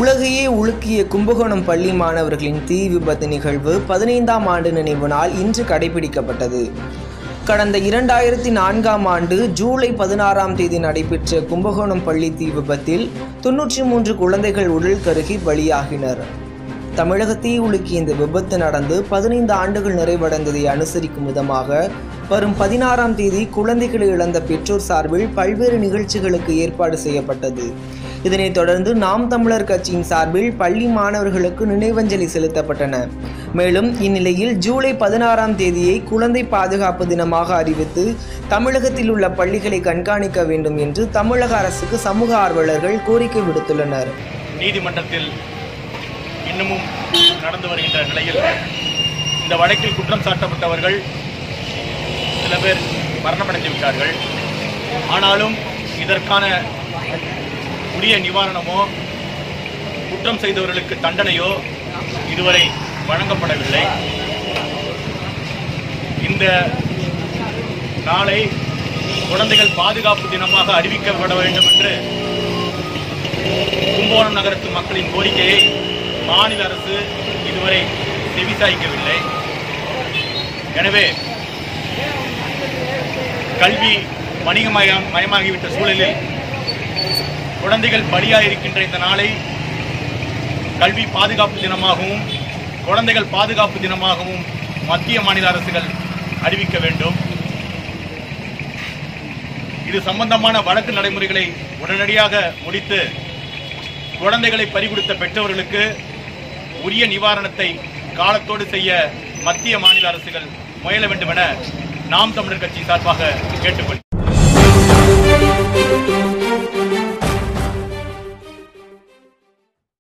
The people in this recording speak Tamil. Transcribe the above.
உலகையே உலுக்கிய கும்பகோணம் பள்ளி மாணவர்களின் தீ விபத்து நிகழ்வு பதினைந்தாம் ஆண்டு நினைவு நாள் இன்று கடைபிடிக்கப்பட்டது கடந்த இரண்டாயிரத்தி நான்காம் ஆண்டு ஜூலை பதினாறாம் தேதி நடைபெற்ற கும்பகோணம் பள்ளி தீ விபத்தில் தொன்னூற்றி மூன்று குழந்தைகள் உடல் கருகி பலியாகினர் தமிழகத்தை உலுக்கிய இந்த விபத்து நடந்து பதினைந்து ஆண்டுகள் நிறைவடைந்ததை அனுசரிக்கும் விதமாக வரும் பதினாறாம் தேதி குழந்தைகளை இழந்த பெற்றோர் சார்பில் பல்வேறு நிகழ்ச்சிகளுக்கு ஏற்பாடு செய்யப்பட்டது இதனைத் தொடர்ந்து நாம் தமிழர் கட்சியின் சார்பில் பள்ளி மாணவர்களுக்கு நினைவஞ்சலி செலுத்தப்பட்டன மேலும் இந்நிலையில் ஜூலை பதினாறாம் தேதியை குழந்தை பாதுகாப்பு தினமாக அறிவித்து தமிழகத்தில் உள்ள பள்ளிகளை கண்காணிக்க வேண்டும் என்று தமிழக அரசுக்கு சமூக ஆர்வலர்கள் கோரிக்கை விடுத்துள்ளனர் நீதிமன்றத்தில் இன்னமும் நடந்து வருகின்ற நிலையில் இந்த வழக்கில் குற்றம் சாட்டப்பட்டவர்கள் சில பேர் மரணமடைந்து விட்டார்கள் ஆனாலும் இதற்கான உரிய நிவாரணமோ குற்றம் செய்தவர்களுக்கு தண்டனையோ இதுவரை வழங்கப்படவில்லை இந்த நாளை குழந்தைகள் பாதுகாப்பு தினமாக அறிவிக்கப்பட வேண்டும் என்று கும்பகோணம் நகரத்து மக்களின் கோரிக்கையை மாநில அரசு இதுவரை செவிசாய்க்கவில்லை எனவே கல்வி வணிகமயம் மயமாகிவிட்ட சூழலில் குழந்தைகள் பலியாயிருக்கின்ற இந்த நாளை கல்வி பாதுகாப்பு தினமாகவும் குழந்தைகள் பாதுகாப்பு தினமாகவும் மத்திய மாநில அரசுகள் அறிவிக்க வேண்டும் இது சம்பந்தமான வழக்கு நடைமுறைகளை உடனடியாக முடித்து குழந்தைகளை பறிகொடுத்த பெற்றவர்களுக்கு உரிய நிவாரணத்தை காலத்தோடு செய்ய மத்திய மாநில அரசுகள் முயல வேண்டும் என நாம் தமிழர் கட்சி சார்பாக கேட்டுக்கொள்கிறேன்